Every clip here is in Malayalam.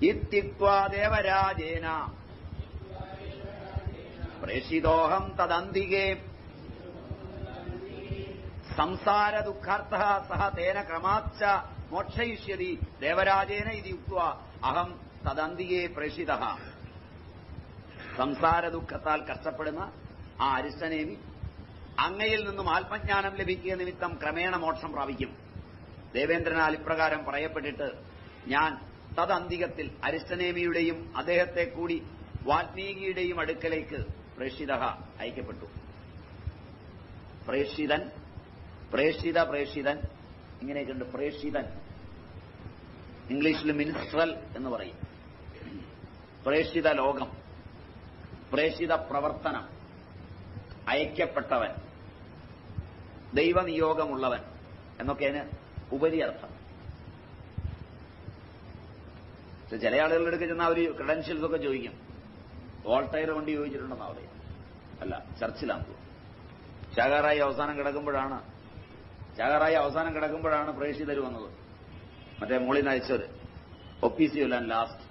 ഇത്യുക്വാ ദേവരാജേന പ്രേഷിതോഹം തദന്തികേ സംസാര ദുഃഖാർത്ഥ സഹ തേന ക്രമാച്ച മോക്ഷയിഷ്യതി ദേവരാജേന ഇത് യുക്വ അഹം തദന്തികെ പ്രേഷിത സംസാര ദുഃഖത്താൽ കഷ്ടപ്പെടുന്ന ആ അരിഷ്ടനേമി അങ്ങയിൽ നിന്നും ആത്മജ്ഞാനം ലഭിക്കുക നിമിത്തം ക്രമേണ മോക്ഷം പ്രാപിക്കും ദേവേന്ദ്രനാൽ ഇപ്രകാരം പറയപ്പെട്ടിട്ട് ഞാൻ തദന്തികത്തിൽ അരിഷ്ടനേമിയുടെയും അദ്ദേഹത്തെ കൂടി വാൽമീകിയുടെയും അടുക്കലേക്ക് പ്രേഷിത അയക്കപ്പെട്ടു പ്രേഷിതൻ പ്രേഷിത പ്രേഷിതൻ ഇങ്ങനെയൊക്കെയുണ്ട് പ്രേഷിതൻ ഇംഗ്ലീഷിൽ മിനിസ്ട്രൽ എന്ന് പറയും പ്രേഷിത ലോകം പ്രേഷിത പ്രവർത്തനം അയക്കപ്പെട്ടവൻ ദൈവനിയോഗമുള്ളവൻ എന്നൊക്കെയാണ് ഉപരിയർത്ഥം പക്ഷെ ചില ആളുകളുടെ അടുത്ത് ചെന്നാൽ അവർ ക്രെഡൻഷ്യൽസ് ഒക്കെ ചോദിക്കും വോൾട്ടയർ കൊണ്ട് ചോദിച്ചിട്ടുണ്ടെന്നാ പറയും അല്ല ചർച്ചിലാണ് തോന്നുന്നു ശാഖാറായി അവസാനം കിടക്കുമ്പോഴാണ് ശാഖാറായി അവസാനം കിടക്കുമ്പോഴാണ് പ്രേക്ഷിതർ വന്നത് മറ്റേ മോളിൽ നയിച്ചവര് ഒപ്പീസിയുലാൻ ലാസ്റ്റ്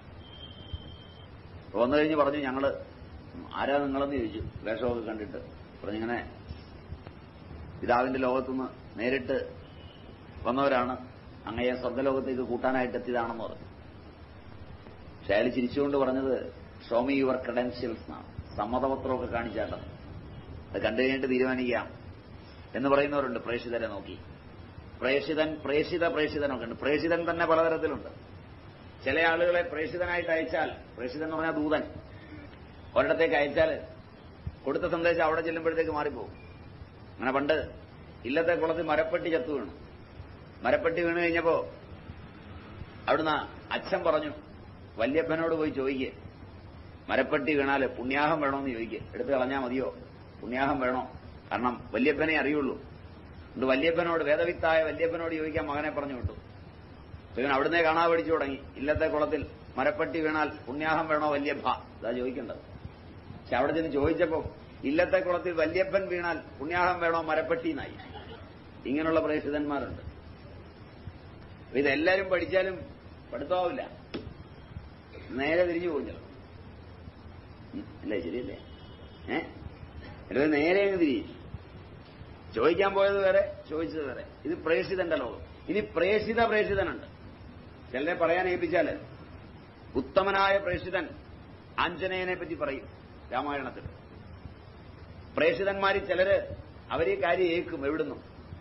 വന്നു കഴിഞ്ഞ് പറഞ്ഞു ഞങ്ങള് ആരാ നിങ്ങളെന്ന് ചോദിച്ചു വേഷമൊക്കെ കണ്ടിട്ട് പറഞ്ഞിങ്ങനെ പിതാവിന്റെ ലോകത്തുനിന്ന് നേരിട്ട് വന്നവരാണ് അങ്ങയെ സ്വർഗലോകത്തേക്ക് കൂട്ടാനായിട്ട് എത്തിയതാണെന്ന് പറഞ്ഞു പക്ഷെ അയാൾ ചിരിച്ചുകൊണ്ട് പറഞ്ഞത് ഷോമി യുവർ ക്രെഡൻഷ്യൽസ് എന്നാണ് സമ്മതപത്രമൊക്കെ കാണിച്ചാട്ടത് അത് കണ്ടു കഴിഞ്ഞിട്ട് തീരുമാനിക്കാം എന്ന് പറയുന്നവരുണ്ട് പ്രേക്ഷിതരെ നോക്കി പ്രേക്ഷിതൻ പ്രേക്ഷിത പ്രേക്ഷിതനൊക്കെ ഉണ്ട് പ്രേക്ഷിതൻ തന്നെ പലതരത്തിലുണ്ട് ചില ആളുകളെ പ്രേക്ഷിതനായിട്ട് അയച്ചാൽ പ്രേക്ഷിതൻ എന്ന് പറഞ്ഞാൽ ദൂതൻ ഒരിടത്തേക്ക് അയച്ചാൽ കൊടുത്ത സന്ദേശം അവിടെ ചെല്ലുമ്പോഴത്തേക്ക് മാറിപ്പോകും അങ്ങനെ പണ്ട് ഇല്ലത്തെ കുളത്തിൽ മരപ്പെട്ടി ചത്തു വീണു മരപ്പെട്ടി വീണ് കഴിഞ്ഞപ്പോ അവിടുന്ന് അച്ഛൻ പറഞ്ഞു വല്യപ്പനോട് പോയി ചോദിക്കുക മരപ്പെട്ടി വീണാല് പുണ്യാഹം വേണോന്ന് ചോദിക്കുക എടുത്ത് കളഞ്ഞാൽ മതിയോ പുണ്യാഹം വേണോ കാരണം വല്യപ്പനെ അറിയുള്ളൂ അതുകൊണ്ട് വല്യപ്പനോട് വേദവിത്തായ വല്യപ്പനോട് ചോദിക്കാൻ മകനെ പറഞ്ഞു വിട്ടു അപ്പൊ ഇവൻ അവിടുന്ന് കാണാൻ പഠിച്ചു തുടങ്ങി ഇല്ലത്തെ കുളത്തിൽ മരപ്പെട്ടി വീണാൽ പുണ്യാഹം വേണോ വല്യപ്പ ഇതാ ചോദിക്കേണ്ടത് പക്ഷെ അവിടെ ചെന്ന് ചോദിച്ചപ്പോ ഇല്ലത്തെ കുളത്തിൽ വല്യപ്പൻ വീണാൽ പുണ്യാഹം വേണോ മരപ്പെട്ടി എന്നായി ഇങ്ങനെയുള്ള പ്രേക്ഷിതന്മാരുണ്ട് അപ്പൊ ഇതെല്ലാരും പഠിച്ചാലും പഠിത്തമാവില്ല നേരെ തിരിഞ്ഞു പോകും ചിലപ്പോൾ ഉം, അല്ലേ ശരിയല്ലേ ഏ അല്ലെ നേരെ അങ്ങ് തിരിയും ചോദിക്കാൻ പോയത് വേറെ ചോദിച്ചത് വേറെ ഇത് പ്രേക്ഷിതന്റെ ലോകം ഇനി പ്രേക്ഷിത പ്രേക്ഷിതനുണ്ട് ചിലരെ പറയാൻ ഏൽപ്പിച്ചാല് ഉത്തമനായ പ്രേക്ഷിതൻ ആഞ്ജനേയനെ പറ്റി പറയും രാമായണത്തിൽ പ്രേക്ഷിതന്മാരിൽ ചിലര് അവരീ കാര്യം ഏൽക്കും എവിടുന്നു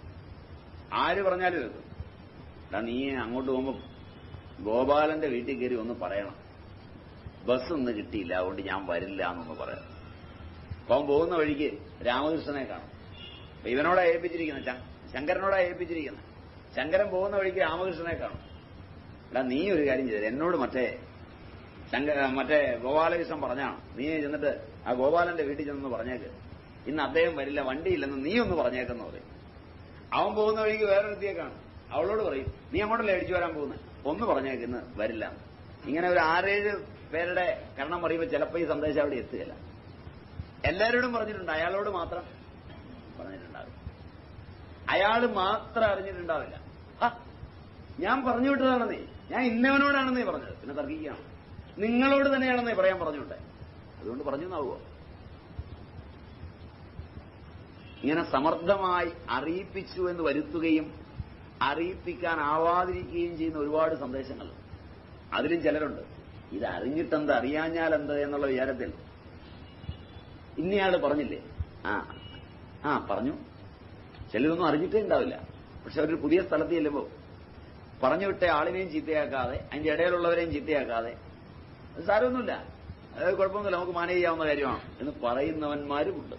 ആര് പറഞ്ഞാലും കേൾക്കും എടാ നീ അങ്ങോട്ട് പോകുമ്പോ ഗോപാലന്റെ വീട്ടിൽ കയറി ഒന്ന് പറയണം ബസ് ഒന്നും കിട്ടിയില്ല അതുകൊണ്ട് ഞാൻ വരില്ല എന്നൊന്ന് പറയാം അപ്പൊ അവൻ പോകുന്ന വഴിക്ക് രാമകൃഷ്ണനെ കാണും അപ്പൊ ഇവനോടാ ഏൽപ്പിച്ചിരിക്കുന്നത് ശ- ശങ്കരനോടാ ഏൽപ്പിച്ചിരിക്കുന്നത് ശങ്കരൻ പോകുന്ന വഴിക്ക് രാമകൃഷ്ണനെ കാണും എടാ നീ ഒരു കാര്യം ചെയ്തത് എന്നോട് മറ്റേ ശങ്ക മറ്റേ ഗോപാലകൃഷ്ണൻ പറഞ്ഞാണ് നീ ചെന്നിട്ട് ആ ഗോപാലന്റെ വീട്ടിൽ ചെന്ന് പറഞ്ഞേക്ക് ഇന്ന് അദ്ദേഹം വരില്ല വണ്ടിയില്ലെന്ന് നീ ഒന്ന് പറഞ്ഞേക്കെന്ന് പറയും അവൻ പോകുന്ന വഴിക്ക് വേറൊരുത്തിയെ കാണും അവളോട് പറയും നീ അങ്ങോട്ടല്ലേ അടിച്ചു വരാൻ പോകുന്നത് ഒന്ന് പറഞ്ഞേക്ക് ഇന്ന് വരില്ല ഇങ്ങനെ ഒരു ആറേഴ് പേരുടെ കരണം പറയുമ്പോൾ ചിലപ്പോൾ ഈ സന്ദേശം അവിടെ എത്തുകയില്ല എല്ലാവരോടും പറഞ്ഞിട്ടുണ്ട് അയാളോട് മാത്രം പറഞ്ഞിട്ടുണ്ടാവില്ല അയാൾ മാത്രം അറിഞ്ഞിട്ടുണ്ടാവില്ല ഹ, ഞാൻ പറഞ്ഞു വിട്ടതാണെന്നേ ഞാൻ ഇന്നവനോടാണെന്നേ പറഞ്ഞത് പിന്നെ തർക്കിക്കുകയാണ് നിങ്ങളോട് തന്നെയാണെന്നേ പറയാൻ പറഞ്ഞുവിട്ടെ അതുകൊണ്ട് പറഞ്ഞു എന്നാവുമോ ഇങ്ങനെ സമർത്ഥമായി അറിയിപ്പിച്ചു എന്ന് വരുത്തുകയും അറിയിപ്പിക്കാനാവാതിരിക്കുകയും ചെയ്യുന്ന ഒരുപാട് സന്ദേശങ്ങൾ അതിലും ചിലരുണ്ട് ഇത് അറിഞ്ഞിട്ടെന്ത് അറിയാഞ്ഞാലെന്ത് എന്നുള്ള വിചാരത്തിൽ ഇന്നയാള് പറഞ്ഞില്ലേ ആ ആ പറഞ്ഞു ചിലരൊന്നും അറിഞ്ഞിട്ടേ ഉണ്ടാവില്ല പക്ഷെ അവരൊരു പുതിയ സ്ഥലത്ത് ചെല്ലുമ്പോൾ പറഞ്ഞു വിട്ട ആളിനെയും ചീത്തയാക്കാതെ അതിന്റെ ഇടയിലുള്ളവരെയും ചീത്തയാക്കാതെ അത് സാരമൊന്നുമില്ല അത് കുഴപ്പമൊന്നുമില്ല നമുക്ക് മാനേജ് ചെയ്യാവുന്ന കാര്യമാണ് എന്ന് പറയുന്നവന്മാരുമുണ്ട്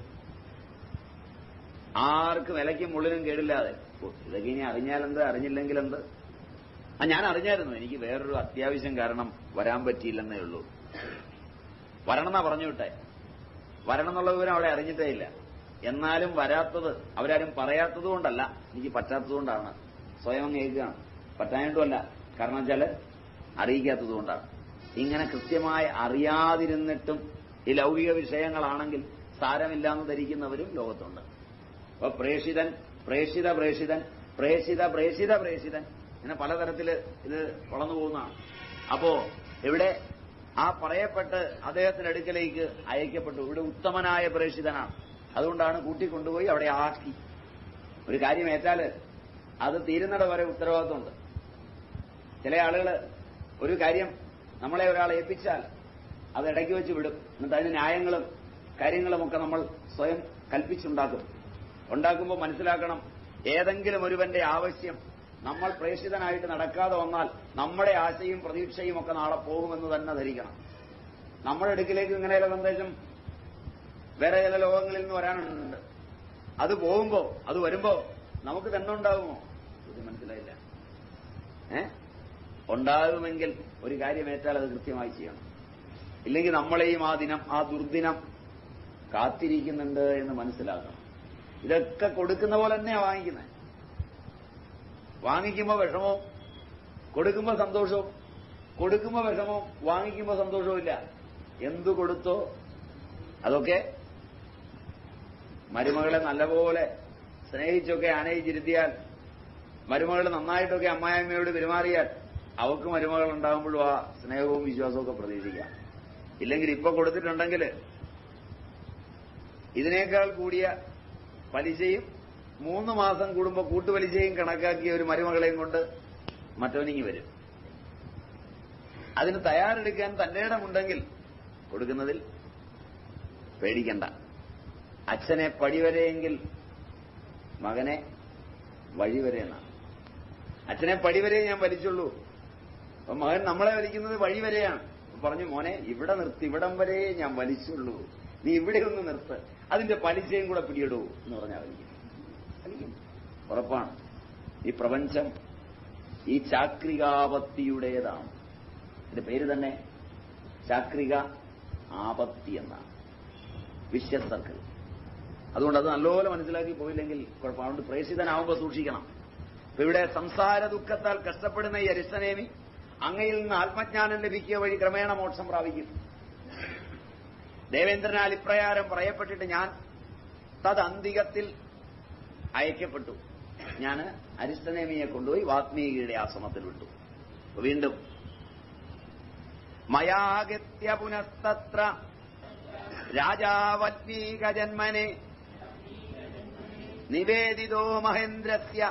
ആർക്കും ഇലയ്ക്കും മുള്ളിനും കേടില്ലാതെ ഓ, ഇതൊക്കെ ഇനി അറിഞ്ഞാലെന്ത് അറിഞ്ഞില്ലെങ്കിലെന്ത് ആ ഞാൻ അറിഞ്ഞായിരുന്നു എനിക്ക് വേറൊരു അത്യാവശ്യം കാരണം വരാൻ പറ്റിയില്ലെന്നേ ഉള്ളൂ വരണമെന്നാ പറഞ്ഞു വിട്ടെ വരണം എന്നുള്ള വിവരം അവിടെ അറിഞ്ഞിട്ടേ ഇല്ല എന്നാലും വരാത്തത് അവരാരും പറയാത്തത് കൊണ്ടല്ല എനിക്ക് പറ്റാത്തത് കൊണ്ടാണ് സ്വയം അങ്ങ് ഏൽക്കുകയാണ് പറ്റാനായിട്ടുമല്ല കാരണം വെച്ചാല് അറിയിക്കാത്തത് കൊണ്ടാണ് ഇങ്ങനെ കൃത്യമായി അറിയാതിരുന്നിട്ടും ഈ ലൗകിക വിഷയങ്ങളാണെങ്കിൽ സാരമില്ലാന്ന് ധരിക്കുന്നവരും ലോകത്തുണ്ട് അപ്പൊ പ്രേഷിതൻ പ്രേഷിത പ്രേഷിതൻ പ്രേഷിത പ്രേഷിത പ്രേഷിതൻ ഇങ്ങനെ പലതരത്തില് ഇത് വളർന്നു പോകുന്നതാണ് അപ്പോ ഇവിടെ ആ പറയപ്പെട്ട് അദ്ദേഹത്തിന്റെ അടുക്കലേക്ക് അയക്കപ്പെട്ടു ഇവിടെ ഉത്തമനായ പ്രേക്ഷിതനാണ് അതുകൊണ്ടാണ് കൂട്ടിക്കൊണ്ടുപോയി അവിടെ ആക്കി ഒരു കാര്യം ഏറ്റാല് അത് തീരുന്നിട വരെ ഉത്തരവാദിത്വമുണ്ട് ചില ആളുകൾ ഒരു കാര്യം നമ്മളെ ഒരാൾ ഏൽപ്പിച്ചാൽ അത് ഇടയ്ക്ക് വെച്ച് വിടും എന്നിട്ട് അതിന് ന്യായങ്ങളും കാര്യങ്ങളുമൊക്കെ നമ്മൾ സ്വയം കൽപ്പിച്ചുണ്ടാക്കും ഉണ്ടാക്കുമ്പോൾ മനസ്സിലാക്കണം ഏതെങ്കിലും ഒരുവന്റെ ആവശ്യം നമ്മൾ പ്രേക്ഷിതനായിട്ട് നടക്കാതെ വന്നാൽ നമ്മുടെ ആശയും പ്രതീക്ഷയും ഒക്കെ നാളെ പോകുമെന്ന് തന്നെ ധരിക്കണം നമ്മുടെ അടുക്കിലേക്ക് ഇങ്ങനെയുള്ള സന്ദേശം വേറെ ചില ലോകങ്ങളിൽ നിന്ന് വരാനുണ്ട് അത് പോകുമ്പോ അത് വരുമ്പോ നമുക്ക് തന്നെ ഉണ്ടാകുമോ ഇത് മനസ്സിലായില്ല ഏ ഉണ്ടാകുമെങ്കിൽ ഒരു കാര്യം ഏറ്റാൽ അത് കൃത്യമായി ചെയ്യണം ഇല്ലെങ്കിൽ നമ്മളെയും ആ ദിനം ആ ദുർദിനം കാത്തിരിക്കുന്നുണ്ട് എന്ന് മനസ്സിലാക്കണം ഇതൊക്കെ കൊടുക്കുന്ന പോലെ തന്നെയാണ് വാങ്ങിക്കുന്നത് വാങ്ങിക്കുമ്പോൾ വിഷമവും കൊടുക്കുമ്പോൾ സന്തോഷവും കൊടുക്കുമ്പോൾ വിഷമവും വാങ്ങിക്കുമ്പോൾ സന്തോഷവും ഇല്ല എന്തു കൊടുത്തോ അതൊക്കെ മരുമകളെ നല്ലപോലെ സ്നേഹിച്ചൊക്കെ ആനയിച്ചിരുത്തിയാൽ മരുമകൾ നന്നായിട്ടൊക്കെ അമ്മായിമ്മയോട് പെരുമാറിയാൽ അവർക്ക് മരുമകൾ ഉണ്ടാകുമ്പോഴും ആ സ്നേഹവും വിശ്വാസവും ഒക്കെ പ്രതീക്ഷിക്കാം ഇല്ലെങ്കിൽ ഇപ്പൊ കൊടുത്തിട്ടുണ്ടെങ്കിൽ ഇതിനേക്കാൾ കൂടിയ പലിശയും മൂന്ന് മാസം കൂടുമ്പോൾ കൂട്ടുപലിശയും കണക്കാക്കിയ ഒരു മരുമകളെയും കൊണ്ട് മറ്റവനിങ്ങി വരും അതിന് തയ്യാറെടുക്കാൻ തന്റെ ഇടമുണ്ടെങ്കിൽ കൊടുക്കുന്നതിൽ പേടിക്കണ്ട അച്ഛനെ പടിവരെയെങ്കിൽ മകനെ വഴിവരെ എന്നാണ് അച്ഛനെ പടിവരെ ഞാൻ വലിച്ചുള്ളൂ അപ്പൊ മകൻ നമ്മളെ വലിക്കുന്നത് വഴിവരെയാണ് പറഞ്ഞു മോനെ ഇവിടെ നിർത്തി ഇവിടം വരെ ഞാൻ വലിച്ചുള്ളൂ നീ ഇവിടെ ഒന്ന് നിർത്ത് അതിന്റെ പലിശയും കൂടെ പിടിയിടൂ എന്ന് പറഞ്ഞാൽ വലിക്കും വലിക്കും ഉറപ്പാണ് ഈ പ്രപഞ്ചം ഈ ചാക്രികാപത്തിയുടേതാണ് ഇതിന്റെ പേര് തന്നെ ചാക്രിക ആപത്തി എന്നാണ് വിശ്വ സർക്കിൾ അതുകൊണ്ട് അത് നല്ലപോലെ മനസ്സിലാക്കി പോയില്ലെങ്കിൽ കുഴപ്പം അതുകൊണ്ട് പ്രേഷിതനാവുമ്പോൾ സൂക്ഷിക്കണം ഇപ്പൊ ഇവിടെ സംസാര ദുഃഖത്താൽ കഷ്ടപ്പെടുന്ന ഈ അരിഷ്ടനേമി അങ്ങയിൽ നിന്ന് ആത്മജ്ഞാനം ലഭിക്കുക വഴി ക്രമേണ മോക്ഷം പ്രാപിക്കും ദേവേന്ദ്രനാൽ ഇപ്രകാരം പറയപ്പെട്ടിട്ട് ഞാൻ തദന്തികത്തിൽ അയക്കപ്പെട്ടു ഞാൻ അരിഷ്ടനേമിയെ കൊണ്ടുപോയി വാത്മീകിയുടെ ആശ്രമത്തിൽ വിട്ടു അപ്പൊ വീണ്ടും മയാഗത്യ പുനസ്തത്ര രാജാവത്മീകജന്മനെ നിവേദിതോ മഹേന്ദ്രസ്യ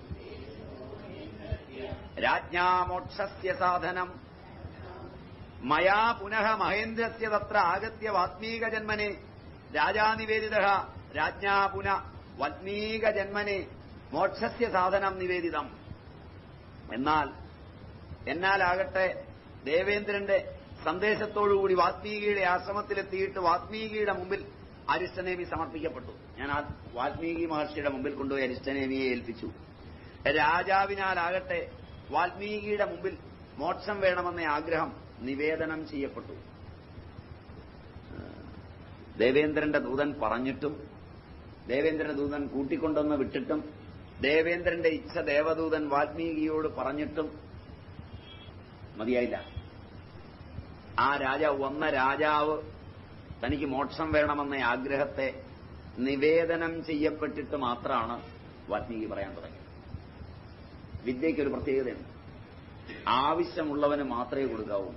രാജ്ഞാമോക്ഷസ്യ സാധനം മയാ പുനഃ മഹേന്ദ്രസ്യ തത്ര ആഗത്യ വാത്മീകജന്മനെ രാജാനിവേദിത രാജ്ഞാ പുന വത്മീകജന്മനെ മോക്ഷസ്യ സാധനം നിവേദിതം എന്നാൽ എന്നാലാകട്ടെ ദേവേന്ദ്രന്റെ സന്ദേശത്തോടുകൂടി വാത്മീകിയുടെ ആശ്രമത്തിലെത്തിയിട്ട് വാത്മീകിയുടെ മുമ്പിൽ അരിഷ്ടനേമി സമർപ്പിക്കപ്പെട്ടു ഞാൻ ആ വാൽമീകി മഹർഷിയുടെ മുമ്പിൽ കൊണ്ടുപോയി അരിഷ്ടനേമിയെ ഏൽപ്പിച്ചു രാജാവിനാലാകട്ടെ വാൽമീകിയുടെ മുമ്പിൽ മോക്ഷം വേണമെന്ന ആഗ്രഹം നിവേദനം ചെയ്യപ്പെട്ടു ദേവേന്ദ്രന്റെ ദൂതൻ പറഞ്ഞിട്ടും ദേവേന്ദ്രന്റെ ദൂതൻ കൂട്ടിക്കൊണ്ടുവന്ന് വിട്ടിട്ടും ദേവേന്ദ്രന്റെ ഇച്ഛ ദേവദൂതൻ വാൽമീകിയോട് പറഞ്ഞിട്ടും മതിയായില്ല ആ രാജാവ് വന്ന രാജാവ് തനിക്ക് മോക്ഷം വേണമെന്ന ആഗ്രഹത്തെ നിവേദനം ചെയ്യപ്പെട്ടിട്ട് മാത്രമാണ് വാൽമീകി പറയാൻ തുടങ്ങിയത് വിദ്യയ്ക്ക് ഒരു പ്രത്യേകതയുണ്ട് ആവശ്യമുള്ളവന് മാത്രമേ കൊടുക്കാവൂ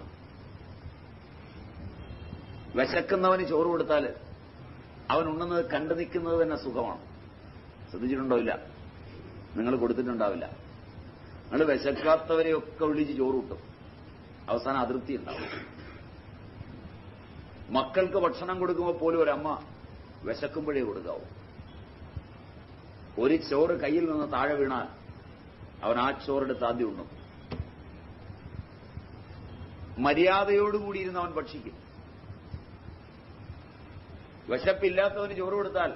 വിശക്കുന്നവന് ചോറ് കൊടുത്താൽ അവൻ ഉണ്ണുന്നത് കണ്ടു നിൽക്കുന്നത് തന്നെ സുഖമാണ് ശ്രദ്ധിച്ചിട്ടുണ്ടോ ഇല്ല നിങ്ങൾ കൊടുത്തിട്ടുണ്ടാവില്ല നിങ്ങൾ വിശക്കാത്തവരെയൊക്കെ വിളിച്ച് ചോറ് കിട്ടും അവസാനം അതൃപ്തി ഉണ്ടാവും മക്കൾക്ക് ഭക്ഷണം കൊടുക്കുമ്പോൾ പോലും ഒരമ്മ വിശക്കുമ്പോഴേ കൊടുക്കാവൂ ഒരു ചോറ് കയ്യിൽ നിന്ന് താഴെ വീണാൽ അവൻ ആ ചോറെടുത്ത് ആദ്യം ഉണ്ണും മര്യാദയോടുകൂടി ഇരുന്ന് അവൻ ഭക്ഷിക്കും വിശപ്പില്ലാത്തവന് ചോറ് കൊടുത്താൽ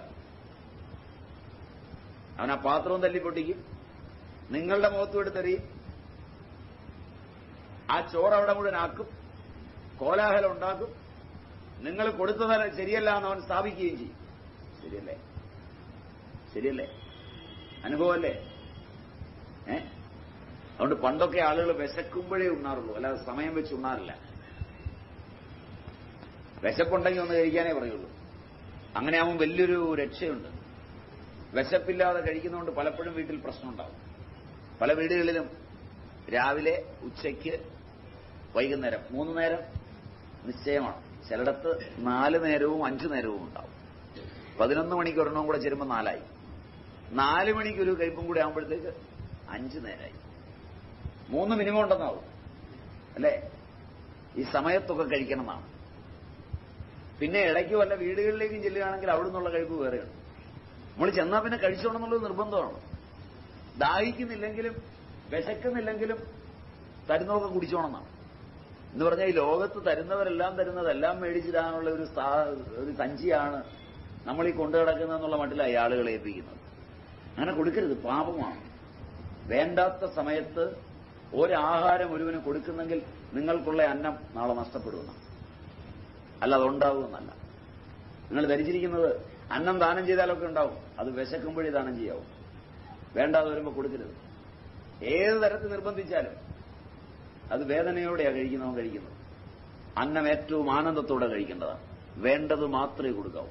അവൻ ആ പാത്രവും തല്ലിപ്പൊട്ടിക്കും നിങ്ങളുടെ മുഖത്തും എടുത്തെറിയും ആ ചോറ് അവിടെ മുഴുവൻ ആക്കും കോലാഹലം ഉണ്ടാക്കും നിങ്ങൾ കൊടുത്തതല്ല ശരിയല്ല എന്ന് അവൻ സ്ഥാപിക്കുകയും ചെയ്യും ശരിയല്ലേ ശരിയല്ലേ അനുഭവമല്ലേ ഏ അതുകൊണ്ട് പണ്ടൊക്കെ ആളുകൾ വിശക്കുമ്പോഴേ ഉണ്ണാറുള്ളൂ അല്ലാതെ സമയം വെച്ച് ഉണ്ണാറില്ല വിശപ്പുണ്ടെങ്കിൽ ഒന്ന് കഴിക്കാനേ പറയുള്ളൂ അങ്ങനെ ആവുമ്പോൾ വലിയൊരു രക്ഷയുണ്ട് വിശപ്പില്ലാതെ കഴിക്കുന്നതുകൊണ്ട് പലപ്പോഴും വീട്ടിൽ പ്രശ്നമുണ്ടാവും പല വീടുകളിലും രാവിലെ ഉച്ചയ്ക്ക് വൈകുന്നേരം മൂന്ന് നേരം നിശ്ചയമാണ് ചിലയിടത്ത് നാല് നേരവും അഞ്ചു നേരവും ഉണ്ടാവും പതിനൊന്ന് മണിക്ക് ഒരെണ്ണവും കൂടെ ചേരുമ്പോൾ നാലായി നാല് മണിക്ക് ഒരു കഴിപ്പും കൂടി ആകുമ്പോഴത്തേക്ക് അഞ്ച് നേരമായി മൂന്ന് മിനിമം ഉണ്ടെന്നാവും അല്ലേ ഈ സമയത്തൊക്കെ കഴിക്കണം എന്നാണ് പിന്നെ ഇടയ്ക്ക് വല്ല വീടുകളിലേക്കും ചെല്ലുകയാണെങ്കിൽ അവിടെ നിന്നുള്ള കഴിപ്പ് വേറെയാണ് നമ്മൾ ചെന്നാൽ പിന്നെ കഴിച്ചോണം എന്നുള്ളത് നിർബന്ധമാണ് ദാഹിക്കുന്നില്ലെങ്കിലും വിശക്കുന്നില്ലെങ്കിലും തരുന്നതൊക്കെ കുടിച്ചോണം എന്നാണ് എന്ന് പറഞ്ഞാൽ ഈ ലോകത്ത് തരുന്നവരെല്ലാം തരുന്നതെല്ലാം മേടിച്ചിടാനുള്ള ഒരു സ്ഥാ- ഒരു സഞ്ചിയാണ് നമ്മൾ ഈ കൊണ്ടു കിടക്കുന്നതെന്നുള്ള മട്ടിലായി ആളുകളെ ഏൽപ്പിക്കുന്നത് അങ്ങനെ കൊടുക്കരുത് പാപമാണ് വേണ്ടാത്ത സമയത്ത് ഒരാഹാരം ഒരുവന് കൊടുക്കുന്നെങ്കിൽ നിങ്ങൾക്കുള്ള അന്നം നാളെ നഷ്ടപ്പെടുമെന്നാണ് അല്ല അതുണ്ടാവുമെന്നല്ല നിങ്ങൾ ധരിച്ചിരിക്കുന്നത് അന്നം ദാനം ചെയ്താലൊക്കെ ഉണ്ടാവും അത് വിശക്കുമ്പോഴേ ദാനം ചെയ്യാവും വേണ്ടാതെ വരുമ്പോൾ കൊടുക്കരുത് ഏത് തരത്തിൽ നിർബന്ധിച്ചാലും അത് വേദനയോടെയാണ് കഴിക്കുന്നവൻ കഴിക്കുന്നത് അന്നം ഏറ്റവും ആനന്ദത്തോടെ കഴിക്കേണ്ടതാണ് വേണ്ടത് മാത്രമേ കൊടുക്കാവൂ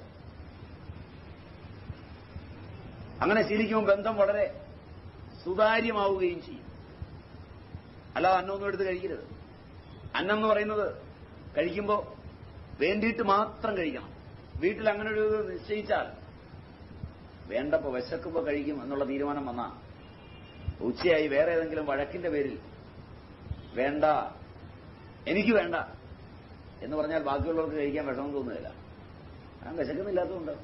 അങ്ങനെ ശീലിക്കുമ്പോൾ ബന്ധം വളരെ സുതാര്യമാവുകയും ചെയ്യും അല്ലാതെ അന്നമൊന്നും എടുത്ത് കഴിക്കരുത് അന്നം എന്ന് പറയുന്നത് കഴിക്കുമ്പോൾ വേണ്ടിയിട്ട് മാത്രം കഴിക്കണം വീട്ടിൽ അങ്ങനെ ഒരു ഇത് നിശ്ചയിച്ചാൽ വേണ്ടപ്പോ വിശക്കുമ്പോ കഴിക്കും എന്നുള്ള തീരുമാനം വന്നാ ഉച്ചയായി വേറെ ഏതെങ്കിലും വഴക്കിന്റെ പേരിൽ വേണ്ട എനിക്ക് വേണ്ട എന്ന് പറഞ്ഞാൽ ബാക്കിയുള്ളവർക്ക് കഴിക്കാൻ വിഷമം തോന്നുന്നില്ല ഞാൻ വിശക്കുന്നില്ലാത്തതുകൊണ്ട്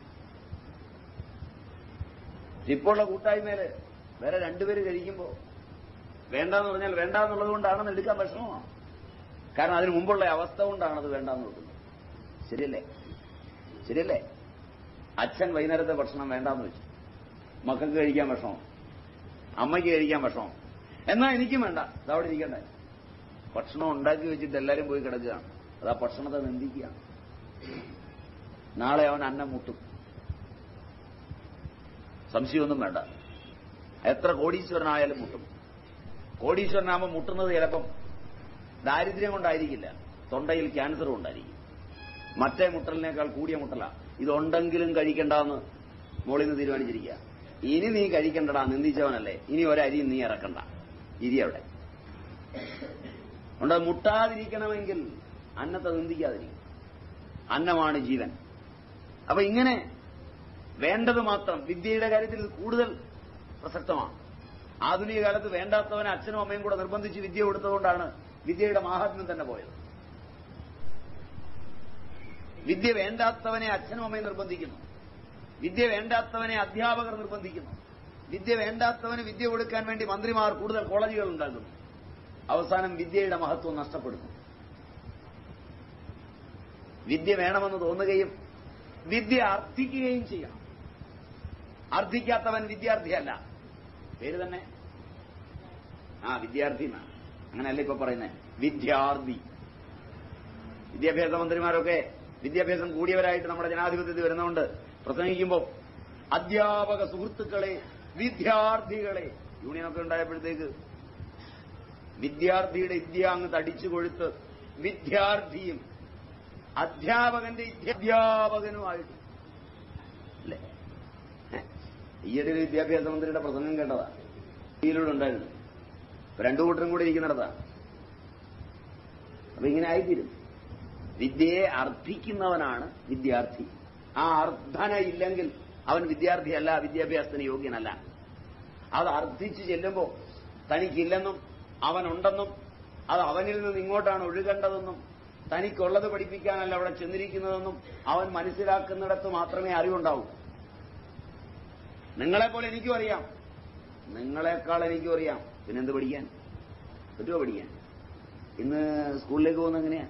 ഇപ്പോൾ ഉള്ള കൂട്ടായ്മയില് വേറെ രണ്ടുപേര് കഴിക്കുമ്പോ വേണ്ടെന്ന് പറഞ്ഞാൽ വേണ്ട എന്നുള്ളത് കൊണ്ടാണെന്ന് എടുക്കാൻ വിഷമമാണ് കാരണം അതിന് മുമ്പുള്ള അവസ്ഥ കൊണ്ടാണ് അത് വേണ്ടെന്ന് വെക്കുന്നത് ശരിയല്ലേ ശരിയല്ലേ അച്ഛൻ വൈകുന്നേരത്തെ ഭക്ഷണം വേണ്ടാന്ന് വെച്ചു മക്കൾക്ക് കഴിക്കാൻ വിഷമം അമ്മയ്ക്ക് കഴിക്കാൻ വിഷമം എന്നാ എനിക്കും വേണ്ട അതവിടെ ഇരിക്കണ്ടേ ഭക്ഷണം ഉണ്ടാക്കി വെച്ചിട്ട് എല്ലാവരും പോയി കിടക്കുകയാണ് അത് ആ ഭക്ഷണത്തെ നിന്ദിക്കുകയാണ് നാളെ അവൻ അന്നം മുട്ടും സംശയമൊന്നും വേണ്ട എത്ര കോടീശ്വരനായാലും മുട്ടും കോടീശ്വരനാകുമ്പോൾ മുട്ടുന്നത് ചിലപ്പം ദാരിദ്ര്യം കൊണ്ടായിരിക്കില്ല തൊണ്ടയിൽ ക്യാൻസർ കൊണ്ടായിരിക്കും മറ്റേ മുട്ടലിനേക്കാൾ കൂടിയ മുട്ടല ഇതുണ്ടെങ്കിലും കഴിക്കണ്ടെന്ന് മോളിൽ നിന്ന് തീരുമാനിച്ചിരിക്കുക ഇനി നീ കഴിക്കണ്ടടാ നിന്ദിച്ചവനല്ലേ ഇനി ഒരരിയും നീ ഇറക്കണ്ട ഇരി അവിടെ അതുകൊണ്ട് അത് മുട്ടാതിരിക്കണമെങ്കിൽ അന്നത്തെ നിന്ദിക്കാതിരിക്കും അന്നമാണ് ജീവൻ അപ്പൊ ഇങ്ങനെ വേണ്ടത് മാത്രം വിദ്യയുടെ കാര്യത്തിൽ ഇത് കൂടുതൽ പ്രസക്തമാണ് ആധുനിക കാലത്ത് വേണ്ടാത്തവനെ അച്ഛനും അമ്മയും കൂടെ നിർബന്ധിച്ച് വിദ്യ കൊടുത്തതുകൊണ്ടാണ് വിദ്യയുടെ മാഹാത്മ്യം തന്നെ പോയത് വിദ്യ വേണ്ടാത്തവനെ അച്ഛനും അമ്മയും നിർബന്ധിക്കുന്നു വിദ്യ വേണ്ടാത്തവനെ അധ്യാപകർ നിർബന്ധിക്കുന്നു വിദ്യ വേണ്ടാത്തവന് വിദ്യ കൊടുക്കാൻ വേണ്ടി മന്ത്രിമാർ കൂടുതൽ കോളേജുകൾ ഉണ്ടാക്കുന്നു അവസാനം വിദ്യയുടെ മഹത്വം നഷ്ടപ്പെടുന്നു വിദ്യ വേണമെന്ന് തോന്നുകയും വിദ്യ അർത്ഥിക്കുകയും ചെയ്യണം അർത്ഥിക്കാത്തവൻ വിദ്യാർത്ഥിയല്ല പേര് തന്നെ ആ വിദ്യാർത്ഥി എന്നാണ് അങ്ങനെയല്ല ഇപ്പൊ പറയുന്നത് വിദ്യാർത്ഥി വിദ്യാഭ്യാസ മന്ത്രിമാരൊക്കെ വിദ്യാഭ്യാസം കൂടിയവരായിട്ട് നമ്മുടെ ജനാധിപത്യത്തിൽ വരുന്നതുകൊണ്ട് പ്രസംഗിക്കുമ്പോൾ അധ്യാപക സുഹൃത്തുക്കളെ വിദ്യാർത്ഥികളെ യൂണിയനൊക്കെ ഉണ്ടായപ്പോഴത്തേക്ക് വിദ്യാർത്ഥിയുടെ വിദ്യ അങ്ങ് തടിച്ചു കൊഴുത്ത് വിദ്യാർത്ഥിയും അധ്യാപകന്റെ അധ്യാപകനുമായിട്ട് അല്ലേ ഈയിടെ ഒരു വിദ്യാഭ്യാസ മന്ത്രിയുടെ പ്രസംഗം കേട്ടതാ ഇതിലൂടെ ഉണ്ടായിരുന്നു ഇപ്പൊ രണ്ടു കൂട്ടരും കൂടി ഇരിക്കുന്നിടത്താ അപ്പൊ ഇങ്ങനെ ആയിത്തീരും വിദ്യയെ അർത്ഥിക്കുന്നവനാണ് വിദ്യാർത്ഥി ആ അർത്ഥന ഇല്ലെങ്കിൽ അവൻ വിദ്യാർത്ഥിയല്ല വിദ്യാഭ്യാസത്തിന് യോഗ്യനല്ല അത് അർത്ഥിച്ച് ചെല്ലുമ്പോൾ തനിക്കില്ലെന്നും അവനുണ്ടെന്നും അത് അവനിൽ നിന്ന് ഇങ്ങോട്ടാണ് ഒഴുകേണ്ടതെന്നും തനിക്കുള്ളത് പഠിപ്പിക്കാനല്ല അവിടെ ചെന്നിരിക്കുന്നതെന്നും അവൻ മനസ്സിലാക്കുന്നിടത്ത് മാത്രമേ അറിവുണ്ടാവൂ നിങ്ങളെപ്പോലെ എനിക്കും അറിയാം നിങ്ങളെക്കാൾ എനിക്കും അറിയാം പിന്നെന്ത് പഠിക്കാൻ പറ്റുമോ പഠിക്കാൻ ഇന്ന് സ്കൂളിലേക്ക് പോകുന്ന എങ്ങനെയാ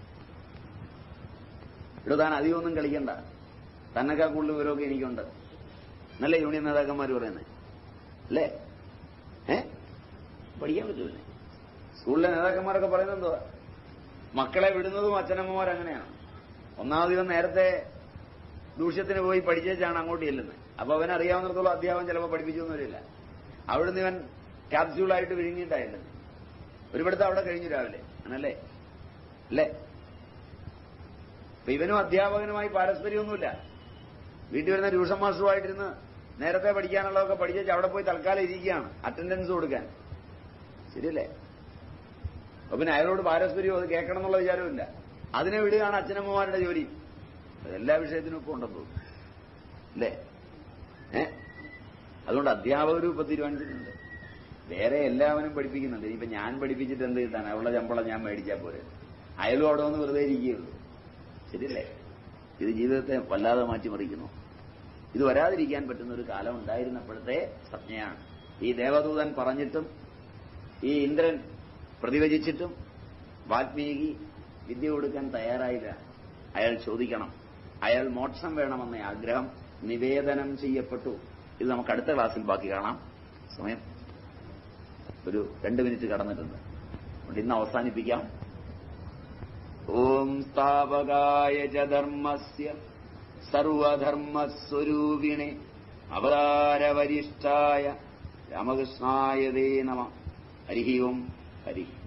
ഇവിടെ താൻ അധികമൊന്നും കളിക്കണ്ട തന്നെക്കാൾ കൂടുതൽ വിവരമൊക്കെ എനിക്കുണ്ട് നല്ല യൂണിയൻ നേതാക്കന്മാർ പറയുന്നത് അല്ലേ ഏ പഠിക്കാൻ പറ്റൂല്ലേ സ്കൂളിലെ നേതാക്കന്മാരൊക്കെ പറയുന്നത് എന്തുവാ മക്കളെ വിടുന്നതും അച്ഛനമ്മമാർ അങ്ങനെയാണ് ഒന്നാമത് ഇവൻ നേരത്തെ ദൂഷ്യത്തിന് പോയി പഠിച്ചേച്ചാണ് അങ്ങോട്ട് ചെല്ലുന്നത് അപ്പൊ അവൻ അറിയാവുന്നിടത്തോളം അധ്യാപനം ചിലപ്പോൾ പഠിപ്പിച്ചൊന്നും വരില്ല അവിടുന്ന് ഇവൻ ക്യാപ്സ്യൂളായിട്ട് വിഴുങ്ങിയിട്ടായിരുന്നു ഒരുപടുത്ത് അവിടെ കഴിഞ്ഞു രാവിലെ ആണല്ലേ അല്ലേ അപ്പൊ ഇവനും അധ്യാപകനുമായി പാരസ്പര്യമൊന്നുമില്ല വീട്ടിൽ വരുന്ന ട്യൂഷൻ മാസ്റ്ററുമായിട്ടിരുന്ന് നേരത്തെ പഠിക്കാനുള്ളതൊക്കെ പഠിച്ചേച്ച് അവിടെ പോയി തൽക്കാലം ഇരിക്കുകയാണ് അറ്റൻഡൻസ് കൊടുക്കാൻ ശരിയല്ലേ അപ്പൊ പിന്നെ അയാളോട് പാരസ്പര്യവും അത് കേൾക്കണം എന്നുള്ള വിചാരമില്ല അതിനെ വിടുകയാണ് അച്ഛനമ്മമാരുടെ ജോലി അത് എല്ലാ വിഷയത്തിനും ഇപ്പൊ ഉണ്ടെന്ന് തോന്നുന്നു അല്ലേ ഏ അതുകൊണ്ട് അധ്യാപകരും ഇപ്പൊ തീരുമാനിച്ചിട്ടുണ്ട് വേറെ എല്ലാവരും പഠിപ്പിക്കുന്നുണ്ട് ഇനിയിപ്പോ ഞാൻ പഠിപ്പിച്ചിട്ട് എന്ത് കിട്ടാൻ അവളുടെ ശമ്പളം ഞാൻ മേടിച്ചാൽ പോരെ അയലും അവിടെ ഒന്ന് വെറുതെ ഇരിക്കുകയുള്ളൂ ശരിയല്ലേ ഇത് ജീവിതത്തെ വല്ലാതെ മാറ്റിമറിക്കുന്നു ഇത് വരാതിരിക്കാൻ പറ്റുന്ന ഒരു കാലം ഉണ്ടായിരുന്നപ്പോഴത്തെ സംജ്ഞയാണ് ഈ ദേവദൂതൻ പറഞ്ഞിട്ടും ഈ ഇന്ദ്രൻ പ്രതിവചിച്ചിട്ടും വാൽമീകി വിദ്യ കൊടുക്കാൻ തയ്യാറായില്ല അയാൾ ചോദിക്കണം അയാൾ മോക്ഷം വേണമെന്ന ആഗ്രഹം നിവേദനം ചെയ്യപ്പെട്ടു ഇത് നമുക്ക് അടുത്ത ക്ലാസ്സിൽ ബാക്കി കാണാം സമയം ഒരു രണ്ട് മിനിറ്റ് കടന്നിട്ടുണ്ട് അതുകൊണ്ട് ഇന്ന് അവസാനിപ്പിക്കാം ഓം സ്ഥാപകായ ച ധർമ്മസ്യ സർവധർമ്മസ്വരൂപിണെ അവതാരവരിഷ്ഠായ രാമകൃഷ്ണായ തേ നമ ഹരി ഓം ഹരി